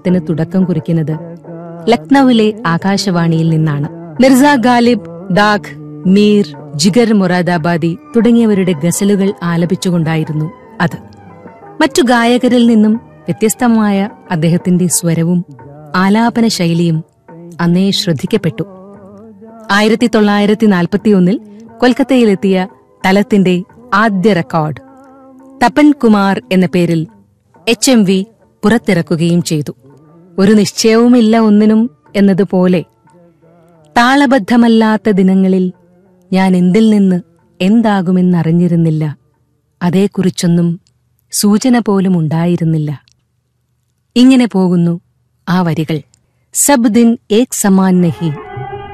പ്രക്ഷേപണത്തിന് തുടക്കം കുറിക്കുന്നത് ലക്നൌവിലെ ആകാശവാണിയിൽ നിന്നാണ് മിർസ ഗാലിബ് ദാഖ് മീർ ജിഗർ മൊറാദാബാദി തുടങ്ങിയവരുടെ ഗസലുകൾ ആലപിച്ചുകൊണ്ടായിരുന്നു അത് മറ്റു ഗായകരിൽ നിന്നും വ്യത്യസ്തമായ അദ്ദേഹത്തിന്റെ സ്വരവും ആലാപന ശൈലിയും അന്നേ ശ്രദ്ധിക്കപ്പെട്ടു ആയിരത്തി തൊള്ളായിരത്തി നാൽപ്പത്തിയൊന്നിൽ കൊൽക്കത്തയിലെത്തിയ തലത്തിന്റെ ആദ്യ റെക്കോർഡ് തപൻ കുമാർ എന്ന പേരിൽ എച്ച് എം വി പുറത്തിറക്കുകയും ചെയ്തു ഒരു നിശ്ചയവുമില്ല ഒന്നിനും എന്നതുപോലെ താളബദ്ധമല്ലാത്ത ദിനങ്ങളിൽ ഞാൻ എന്തിൽ നിന്ന് എന്താകുമെന്നറിഞ്ഞിരുന്നില്ല അതേക്കുറിച്ചൊന്നും സൂചന പോലും ഉണ്ടായിരുന്നില്ല ഇങ്ങനെ പോകുന്നു ആ വരികൾ സബ് ദിൻ ഏക് സമാൻ നഹി